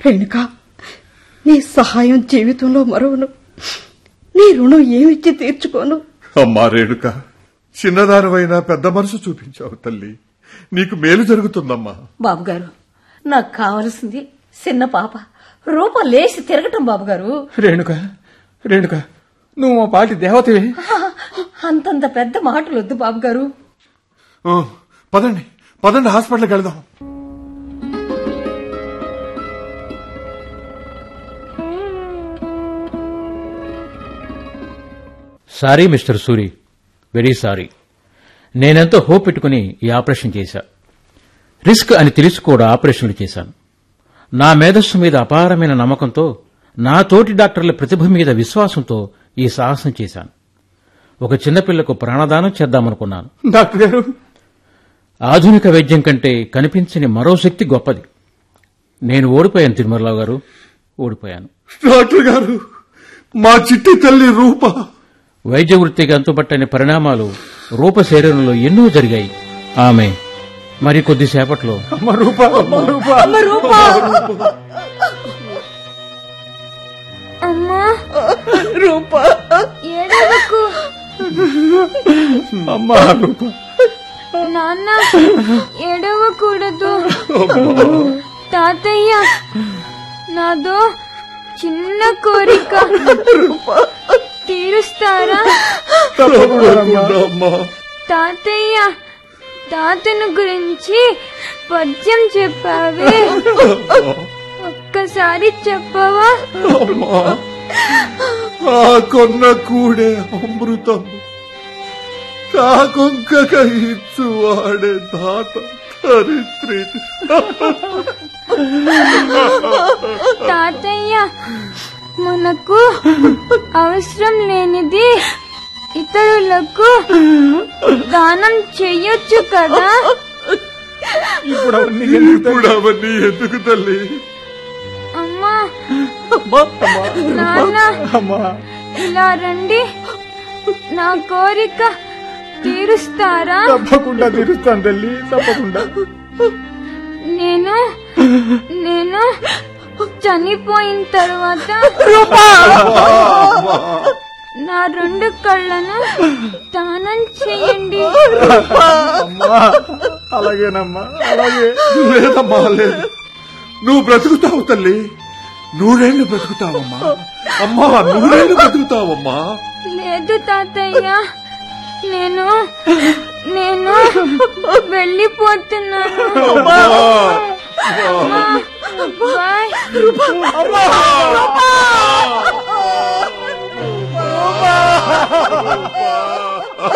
రేణుక నీ సహాయం జీవితంలో మరవను నీ రుణం ఏమిచ్చి తీర్చుకోను అమ్మా రేణుక చిన్నదానివైనా పెద్ద మనసు చూపించావు తల్లి నీకు మేలు జరుగుతుందమ్మా బాబుగారు నాకు కావలసింది చిన్న పాప రూపం లేచి తిరగటం బాబుగారు రేణుక రేణుక నువ్వు మా పాటి దేవతవే అంతంత పెద్ద మాటలు వద్దు బాబుగారు ఆ, పదండి పదండి హాస్పిటల్కి వెళదాం sorry mister Suri very sorry నేనెంతో హోప్ పెట్టుకుని ఈ ఆపరేషన్ చేశా రిస్క్ అని తెలిసి కూడా ఆపరేషన్లు చేశాను నా మేధస్సు మీద అపారమైన నమ్మకంతో నా తోటి డాక్టర్ల ప్రతిభ మీద విశ్వాసంతో ఈ సాహసం చేశాను ఒక చిన్నపిల్లకు ప్రాణదానం చేద్దామనుకున్నాను డాక్టర్ గారు ఆధునిక వైద్యం కంటే కనిపించని మరో శక్తి గొప్పది నేను ఓడిపోయాను తిరుమలరావు గారు ఓడిపోయాను డాక్టర్ గారు మా చిట్టి తల్లి రూప వైద్య వృత్తికి అంతుపట్టని పరిణామాలు రూప శరీరంలో ఎన్నో జరిగాయి ఆమె మరి కొద్దిసేపట్లో అమ్మ రూప అమ్మ రూప అమ్మ రూపా అమ్మా రూపా ఏడవకు అమ్మ రూప నాన్న ఏడవకూడదు తాతయ్య నాదో చిన్న కోరిక తీరుస్తారా తప్పకుండా అమ్మా తాతయ్య తాతను గురించి పద్యం చెప్పావే ఒక్కసారి చెప్పవా అమ్మా ఆ కొన్న కూడే అమృతం కాకొంక ఇచ్చువాడే దాత ధరిత్రి తాతయ్య మనకు అవసరం లేనిది ఇతరులకు దానం చెయ్యొచ్చు కదా ఇప్పుడు అవన్నీ ఎందుకు ఇప్పుడు అవన్నీ ఎందుకు తల్లి అమ్మా నాన్న అమ్మా ఇలా రండి నా కోరిక తీరుస్తారా తప్పకుండా తీరుస్తాను తల్లి తప్పకుండా నేను నేను చనిపోయిన తర్వాత నా రెండు కళ్ళను దానం చేయండి అమ్మా అలాగేనమ్మా అలాగే లేదమ్మా లేదు నువ్వు బ్రతుకుతావు తల్లి నూరేళ్లు బ్రతుకుతావమ్మా అమ్మా నూరేళ్లు బ్రతుకుతావమ్మా లేదు తాతయ్య నేను నేను వెళ్ళిపోతున్నాను బాయ్ అమ్మా